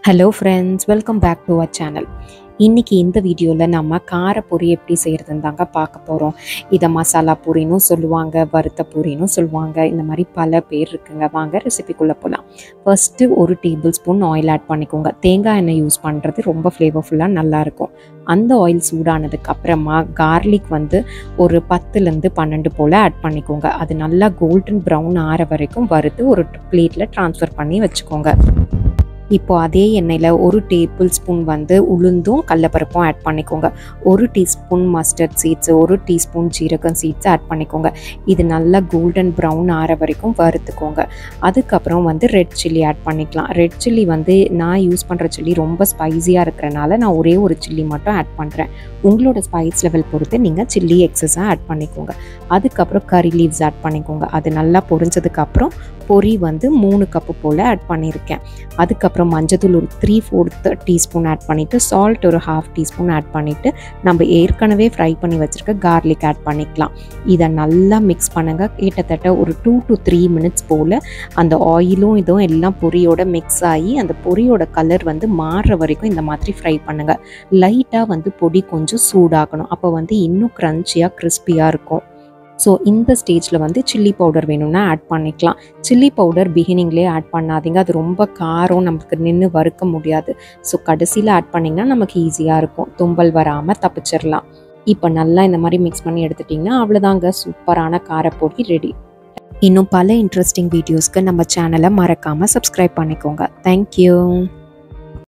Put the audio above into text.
hello friends welcome back to our channel இன்றைக்கி இந்த வீடியோவில் நம்ம காரப்பொரி எப்படி செய்கிறதுன்னு தாங்க பார்க்க போகிறோம் இதை மசாலா பூரினும் சொல்லுவாங்க வறுத்த பூரினும் சொல்லுவாங்க இந்த மாதிரி பல பேர் இருக்குங்க வாங்க ரெசிபிக்குள்ளே போகலாம் ஃபஸ்ட்டு ஒரு டேபிள் ஸ்பூன் ஆயில் ஆட் பண்ணிக்கோங்க தேங்காய் எண்ணெய் யூஸ் பண்ணுறது ரொம்ப ஃப்ளேவர்ஃபுல்லாக நல்லாயிருக்கும் அந்த ஆயில் சூடானதுக்கு அப்புறமா கார்லிக் வந்து ஒரு பத்துலேருந்து பன்னெண்டு போல் ஆட் பண்ணிக்கோங்க அது நல்லா கோல்டன் ப்ரௌன் ஆற வரைக்கும் வறுத்து ஒரு பிளேட்டில் ட்ரான்ஸ்ஃபர் பண்ணி வச்சுக்கோங்க இப்போ அதே எண்ணெயில் ஒரு டேபிள் ஸ்பூன் வந்து உளுந்தும் கடலப்பருப்பும் ஆட் பண்ணிக்கோங்க ஒரு டீஸ்பூன் மஸ்டர்ட் சீட்ஸ் ஒரு டீஸ்பூன் ஜீரகம் சீட்ஸ் ஆட் பண்ணிக்கோங்க இது நல்லா கோல்டன் ப்ரௌன் ஆற வரைக்கும் வறுத்துக்கோங்க அதுக்கப்புறம் வந்து ரெட் சில்லி ஆட் பண்ணிக்கலாம் ரெட் சில்லி வந்து நான் யூஸ் பண்ணுற சில்லி ரொம்ப ஸ்பைஸியாக இருக்கிறனால நான் ஒரே ஒரு சில்லி மட்டும் ஆட் பண்ணுறேன் உங்களோட ஸ்பைஸ் லெவல் பொறுத்து நீங்கள் சில்லி எக்ஸஸாக ஆட் பண்ணிக்கோங்க அதுக்கப்புறம் கறி லீவ்ஸ் ஆட் பண்ணிக்கோங்க அது நல்லா பொரிஞ்சதுக்கப்புறம் பொரி வந்து மூணு கப்பு போல் ஆட் பண்ணியிருக்கேன் அதுக்கப்புறம் மஞ்சத்தூள் ஒரு த்ரீ ஃபோர்த் டீஸ்பூன் ஆட் பண்ணிவிட்டு சால்ட் ஒரு ஹாஃப் டீஸ்பூன் ஆட் பண்ணிவிட்டு நம்ம ஏற்கனவே ஃப்ரை பண்ணி வச்சுருக்க கார்லிக் ஆட் பண்ணிக்கலாம் இதை நல்லா மிக்ஸ் பண்ணுங்கள் கிட்டத்தட்ட ஒரு டூ டு த்ரீ மினிட்ஸ் போல் அந்த ஆயிலும் இதுவும் எல்லாம் பொரியோட மிக்ஸ் ஆகி அந்த பொரியோட கலர் வந்து மாறுற வரைக்கும் இந்த மாதிரி ஃப்ரை பண்ணுங்கள் லைட்டாக வந்து பொடி கொஞ்சம் சூடாகணும் அப்போ வந்து இன்னும் க்ரன்ச்சியாக கிறிஸ்பியாக இருக்கும் ஸோ இந்த ஸ்டேஜில் வந்து சில்லி பவுடர் வேணும்னா ஆட் பண்ணிக்கலாம் சில்லி பவுடர் பிகினிங்லேயே ஆட் பண்ணாதீங்க அது ரொம்ப காரம் நமக்கு நின்று வறுக்க முடியாது ஸோ கடைசியில் ஆட் பண்ணிங்கன்னா நமக்கு ஈஸியாக இருக்கும் தும்பல் வராமல் தப்பிச்சிடலாம் இப்போ நல்லா இந்த மாதிரி மிக்ஸ் பண்ணி எடுத்துட்டிங்கன்னா அவ்வளோதாங்க சூப்பரான காரப்பொடி ரெடி இன்னும் பல இன்ட்ரெஸ்டிங் வீடியோஸ்க்கு நம்ம சேனலை மறக்காமல் சப்ஸ்கிரைப் பண்ணிக்கோங்க தேங்க்யூ